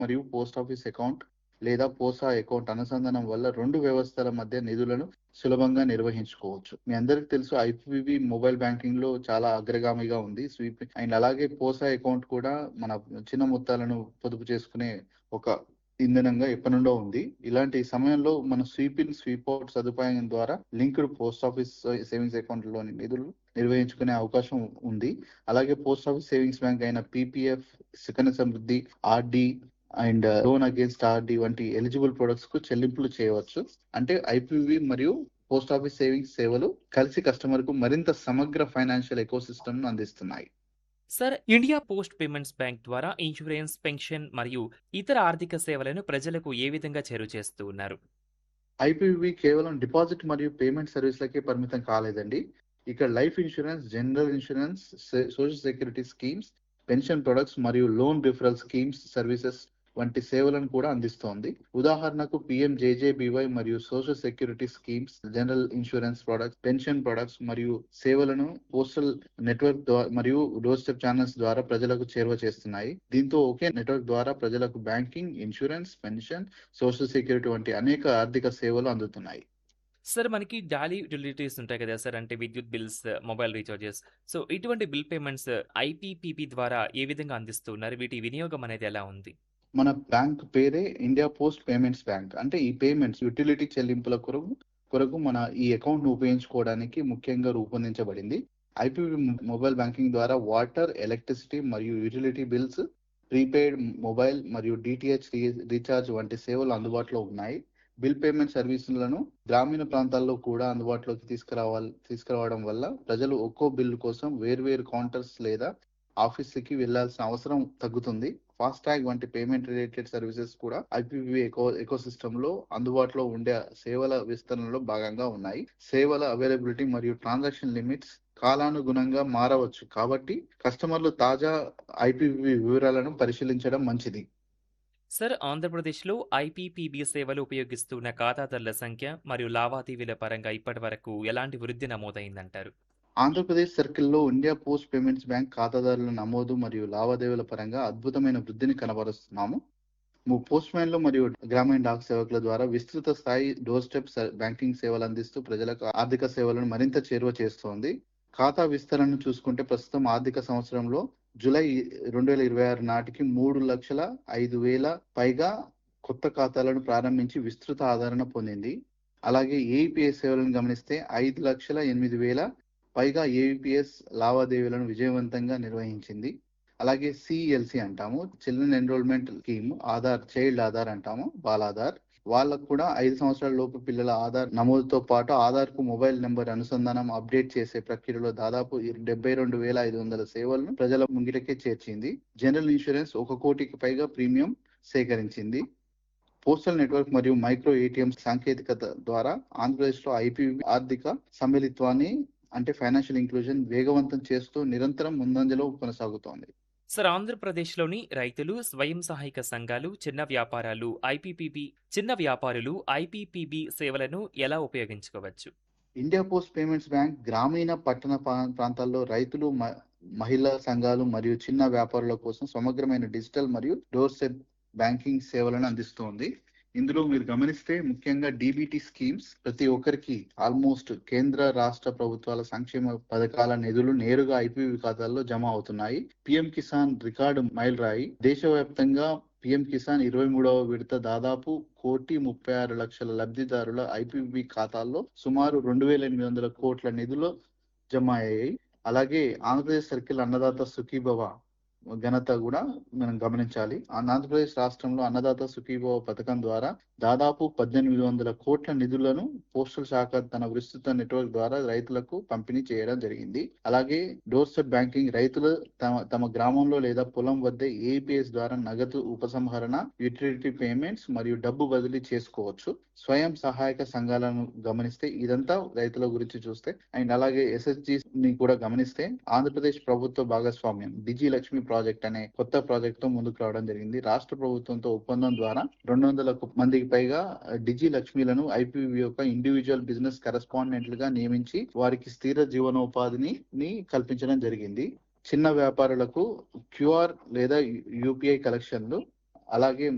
మరియు post office account లేదా పోసా account అనుసంధానం వల్ల రెండు వ్యవస్థల మధ్య నిధులను సులభంగా నిర్వహించుకోవచ్చు మీ అందరికి తెలుసు ఐపీబీ మొబైల్ బ్యాంకింగ్ లో చాలా అగ్రగామిగా ఉంది స్వీప్ అండ్ అలాగే పోసా అకౌంట్ కూడా మన చిన్న మొత్తాలను పొదుపు చేసుకునే ఒక ఇంధనంగా ఎప్పటి నుండో ఉంది ఇలాంటి సమయంలో మన స్వీప్ ఇన్ స్వీప్ అవుట్ సదుపాయం ద్వారా linked post office savings account లోని నిధులు నిర్వహించుకునే అవకాశం ఉంది అలాగే పోస్ట్ ఆఫీస్ సేవింగ్స్ బ్యాంక్ అయిన PPF Sukanya Samriddhi RD and loan against RD వంటి ఎలిజిబుల్ ప్రొడక్ట్స్ కు చెల్లింపులు చేయవచ్చు అంటే ఐపీవీ మరియు పోస్ట్ ఆఫీస్ సేవింగ్స్ సేవలు కలిసి కస్టమర్ కు మరింత సమగ్ర ఫైనాన్షియల్ ఎకో సిస్టమ్ అందిస్తున్నాయి sir India post payments bank ద్వారా ఇన్సూరెన్స్ పెన్షన్ మరియు ఇతర ఆర్థిక సేవలను ప్రజలకు ఏ విధంగా చేరువ చేస్తూ ఉన్నారు ఐపీవీ కేవలం డిపాజిట్ మరియు పేమెంట్ సర్వీస్లకే పరిమితం కాలేదండి ఇక్కడ life insurance general insurance social security schemes pension products మరియు లోన్ రిఫరల్ స్కీమ్స్ సర్వీసెస్ వంటి సేవలను కూడా అందిస్తోంది ఉదాహరణకు పిఎం జేజేబీవై మరియు social security schemes general insurance products pension products మరియు సేవలను పోస్టల్ నెట్వర్క్ ద్వారా మరియు డోర్ స్టెప్ ఛానల్స్ ద్వారా ప్రజలకు చేరువ చేస్తున్నాయి దీంతో ఒకే నెట్వర్క్ ద్వారా ప్రజలకు banking insurance pension social security వంటి అనేక ఆర్థిక సేవలు అందుతున్నాయి సార్ మనకి డాలీ యూటిలిటీస్ ఉంటాయి కదా సార్ అంటే విద్యుత్ బిల్స్ మొబైల్ రీఛార్జెస్ సో ఇటువంటి బిల్ పేమెంట్స్ ఐపీపీబీ ద్వారా ఏ విధంగా అందిస్తున్నారు వీటి వినియోగం అనేది ఎలా ఉంది మన బ్యాంక్ పేరే ఇండియా పోస్ట్ పేమెంట్స్ బ్యాంక్ అంటే ఈ పేమెంట్స్ యూటిలిటీ చెల్లింపుల కొరకు కొరకు మన ఈ అకౌంట్ ను ఉపయోగించుకోవడానికి ముఖ్యంగా రూపొందించబడింది ఐపీబీ మొబైల్ బ్యాంకింగ్ ద్వారా వాటర్ ఎలక్ట్రిసిటీ మరియు యూటిలిటీ బిల్స్ ప్రీపెయిడ్ మొబైల్ మరియు డిటిహెచ్ రీఛార్జ్ వంటి సేవలు అందుబాటులో ఉన్నాయి బిల్ పేమెంట్ సర్వీసులను గ్రామీణ ప్రాంతాల్లో కూడా అందుబాటులోకి తీసుకురావాలి తీసుకురావడం వల్ల ప్రజలు ఒక్కో బిల్లు కోసం వేర్వేరు కౌంటర్స్ లేదా ఆఫీస్కి వెళ్లాల్సిన అవసరం తగ్గుతుంది ఫాస్ట్ ట్యాగ్ వంటి పేమెంట్ రిలేటెడ్ సర్వీసెస్ కూడా ఐపీవీ ఎకో ఎకో సిస్టమ్ లో అందుబాటులో ఉండే సేవల విస్తరణలో భాగంగా ఉన్నాయి సేవల అవైలబిలిటీ మరియు ట్రాన్సాక్షన్ లిమిట్స్ కాలానుగుణంగా మారవచ్చు కాబట్టి కస్టమర్లు తాజా ఐపీవీ వివరాలను పరిశీలించడం మంచిది సార్ ఆంధ్రప్రదేశ్లో ఐపీపీబీ సేవలు ఉపయోగిస్తున్న ఖాతాదారుల సంఖ్య మరియు లావాదేవీల పరంగా ఇప్పటి వరకు ఎలాంటి వృద్ధి నమోదైందంటారు ఆంధ్రప్రదేశ్ సర్కిల్లో ఇండియా పోస్ట్ పేమెంట్స్ బ్యాంక్ ఖాతాదారుల నమోదు మరియు లావాదేవీల పరంగా అద్భుతమైన వృద్ధిని కనబరుస్తున్నాము పోస్ట్ మ్యాన్లు మరియు గ్రామీణ డాక్ సేవకుల ద్వారా విస్తృత స్థాయి డోర్ స్టెప్ బ్యాంకింగ్ సేవలు అందిస్తూ ప్రజలకు ఆర్థిక సేవలను మరింత చేరువ చేస్తోంది ఖాతా విస్తరణను చూసుకుంటే ప్రస్తుతం ఆర్థిక సంవత్సరంలో జూలై రెండు వేల ఇరవై ఆరు నాటికి మూడు లక్షల ఐదు వేల పైగా కొత్త ఖాతాలను ప్రారంభించి విస్తృత ఆదరణ పొందింది అలాగే ఏఈపిఎస్ సేవలను గమనిస్తే ఐదు లక్షల ఎనిమిది వేల పైగా ఏవిపిఎస్ లావాదేవీలను విజయవంతంగా నిర్వహించింది అలాగే సిఎల్సి అంటాము children enrolment scheme Aadhaar child Aadhaar అంటాము బాలాధార్ వాళ్ళకు కూడా ఐదు సంవత్సరాల లోపు పిల్లల ఆధార్ నమోదుతో పాటు ఆధార్ కు మొబైల్ నెంబర్ అనుసంధానం అప్డేట్ చేసే ప్రక్రియలో దాదాపు డెబ్బై రెండు వేల ఐదు వందల సేవలను ప్రజల ముంగిటకే చేర్చింది జనరల్ ఇన్సూరెన్స్ ఒక కోటికి పైగా ప్రీమియం సేకరించింది పోస్టల్ నెట్వర్క్ మరియు మైక్రో ఏటీఎం సాంకేతికత ద్వారా ఆంధ్రప్రదేశ్ లో ఐపీవీ ఆర్థిక సమ్మిళిత్వాన్ని అంటే ఫైనాన్షియల్ ఇంక్లూజన్ వేగవంతం చేస్తూ నిరంతరం ముందంజలో కొనసాగుతోంది సార్ ఆంధ్రప్రదేశ్లోని రైతులు స్వయం సహాయక సంఘాలు చిన్న వ్యాపారాలు ఐపీపీబీ చిన్న వ్యాపారులు ఐపీపీబీ సేవలను ఎలా ఉపయోగించుకోవచ్చు ఇండియా పోస్ట్ పేమెంట్స్ బ్యాంక్ గ్రామీణ పట్టణ ప్రాంతాల్లో రైతులు మహిళా సంఘాలు మరియు చిన్న వ్యాపారుల కోసం సమగ్రమైన డిజిటల్ మరియు డోర్ స్టెప్ బ్యాంకింగ్ సేవలను అందిస్తోంది ఇందులో మీరు గమనిస్తే ముఖ్యంగా డీబీటీ స్కీమ్స్ ప్రతి ఒక్కరికి ఆల్మోస్ట్ కేంద్ర రాష్ట్ర ప్రభుత్వాల సంక్షేమ పథకాల నిధులు నేరుగా ఐపీవీ ఖాతాల్లో జమ అవుతున్నాయి పిఎం కిసాన్ రికార్డు మైల్ రాయి దేశవ్యాప్తంగా పిఎం కిసాన్ ఇరవై మూడవ విడత దాదాపు కోటి ముప్పై ఆరు లక్షల లబ్ధిదారుల ఐపీబీ ఖాతాల్లో సుమారు రెండు వేల ఎనిమిది వందల కోట్ల నిధులు జమ అయ్యాయి అలాగే ఆంధ్రప్రదేశ్ సర్కిల్ అన్నదాత సుఖీభవ ఘనత కూడా మనం గమనించాలి ఆంధ్రప్రదేశ్ రాష్ట్రంలో అన్నదాత సుఖీభవ పథకం ద్వారా దాదాపు పద్దెనిమిది వందల కోట్ల నిధులను పోస్టల్ శాఖ తన విస్తృత నెట్వర్క్ ద్వారా రైతులకు పంపిణీ చేయడం జరిగింది అలాగే డోర్ స్టెప్ బ్యాంకింగ్ రైతులు తమ తమ గ్రామంలో లేదా పొలం వద్ద ఏపీఎస్ ద్వారా నగదు ఉపసంహరణ యూటిలిటీ పేమెంట్స్ మరియు డబ్బు బదిలీ చేసుకోవచ్చు స్వయం సహాయక సంఘాలను గమనిస్తే ఇదంతా రైతుల గురించి చూస్తే అండ్ అలాగే ఎస్ఎస్జి ని కూడా గమనిస్తే ఆంధ్రప్రదేశ్ ప్రభుత్వ భాగస్వామ్యం డిజి లక్ష్మి ప్రాజెక్ట్ అనే కొత్త ప్రాజెక్ట్ తో ముందుకు రావడం జరిగింది రాష్ట్ర ప్రభుత్వంతో ఒప్పందం ద్వారా రెండు వందల మందికి పైగా డిజి లక్ష్మీలను ఐపీవీ యొక్క ఇండివిజువల్ బిజినెస్ కరెస్పాండెంట్లుగా నియమించి వారికి స్థిర జీవనోపాధిని కల్పించడం జరిగింది చిన్న వ్యాపారులకు క్యూఆర్ లేదా యూపీఐ కలెక్షన్లు అలాగే